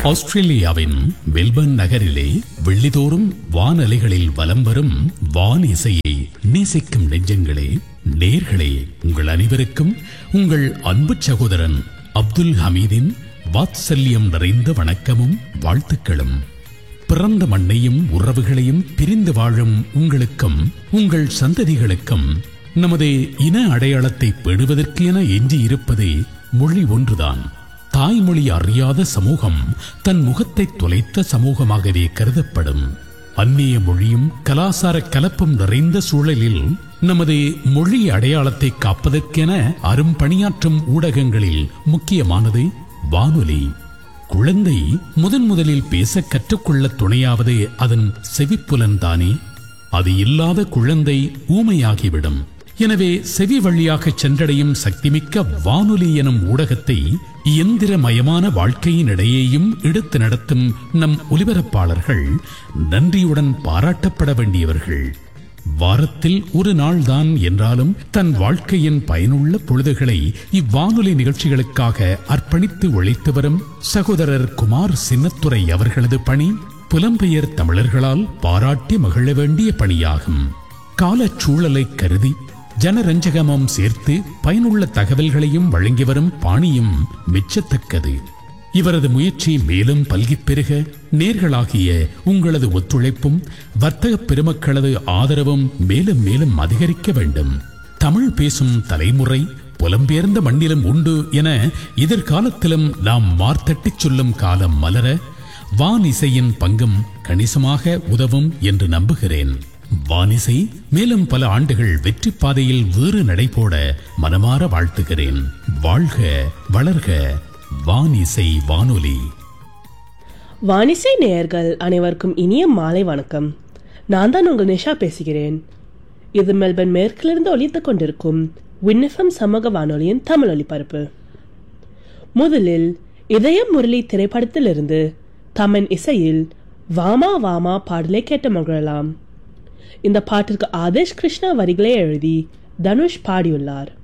ஆஸ்திரேலியாவின் மெல்பர்ன் நகரிலே வெள்ளிதோறும் வானலைகளில் வலம் வரும் வான் இசையை நேசிக்கும் நெஞ்சங்களே நேர்களே உங்கள் அனைவருக்கும் உங்கள் அன்பு சகோதரன் அப்துல் ஹமீதின் வாத்சல்யம் நிறைந்த வணக்கமும் வாழ்த்துக்களும் பிறந்த மண்ணையும் உறவுகளையும் பிரிந்து வாழும் உங்களுக்கும் உங்கள் சந்ததிகளுக்கும் நமது இன அடையாளத்தை பெறுவதற்கு என எஞ்சி இருப்பதே மொழி ஒன்றுதான் தாய்மொழி அறியாத சமூகம் தன் முகத்தை தொலைத்த சமூகமாகவே கருதப்படும் அந்நிய மொழியும் கலாசார கலப்பும் நிறைந்த சூழலில் நமது மொழி அடையாளத்தை காப்பதற்கென அரும்பணியாற்றும் ஊடகங்களில் முக்கியமானது வானொலி குழந்தை முதன் முதலில் பேச கற்றுக்கொள்ள துணையாவது அதன் செவிப்புலன் தானே அது இல்லாத குழந்தை ஊமையாகிவிடும் எனவே செவி வழியாக சென்றடையும் சக்திமிக்க வானொலி எனும் ஊடகத்தை இயந்திரமயமான வாழ்க்கையின் இடையேயும் எடுத்து நடத்தும் நம் ஒலிபரப்பாளர்கள் நன்றியுடன் பாராட்டப்பட வேண்டியவர்கள் வாரத்தில் ஒரு நாள்தான் என்றாலும் தன் வாழ்க்கையின் பயனுள்ள பொழுதுகளை இவ்வானொலி நிகழ்ச்சிகளுக்காக அர்ப்பணித்து உழைத்து வரும் சகோதரர் குமார் சின்னத்துரை அவர்களது பணி புலம்பெயர் தமிழர்களால் பாராட்டி மகிழ வேண்டிய பணியாகும் காலச்சூழலை கருதி ஜனரஞ்சகமும் சேர்த்து பயனுள்ள தகவல்களையும் வழங்கி வரும் பாணியும் மெச்சத்தக்கது இவரது முயற்சி மேலும் பல்கிப் பெருக நேர்களாகிய உங்களது ஒத்துழைப்பும் வர்த்தக பெருமக்களது ஆதரவும் மேலும் மேலும் அதிகரிக்க வேண்டும் தமிழ் பேசும் தலைமுறை புலம்பெயர்ந்த மண்ணிலும் உண்டு என எதிர்காலத்திலும் நாம் மார்த்தட்டிச் சொல்லும் காலம் மலர வான் இசையின் பங்கும் கணிசமாக உதவும் என்று நம்புகிறேன் வானிசை மேலும் பல ஆண்டுகள் வெற்றி பாதையில் வேறு நடைபோட மனமாற வாழ்த்துகிறேன் வாழ்க வளர்க வானிசை வானொலி வானிசை நேயர்கள் அனைவருக்கும் இனிய மாலை வணக்கம் நான் தான் உங்கள் நிஷா பேசுகிறேன் இது மெல்பர்ன் மேற்கிலிருந்து ஒலித்துக் கொண்டிருக்கும் விண்ணஃபம் சமூக வானொலியின் தமிழ் ஒலிபரப்பு முதலில் இதயம் முரளி திரைப்படத்திலிருந்து தமன் இசையில் வாமா வாமா பாடலை கேட்டு மகிழலாம் இந்த பாட்டிற்கு ஆதேஷ் கிருஷ்ணா வரிகளை எழுதி தனுஷ் பாடியுள்ளார்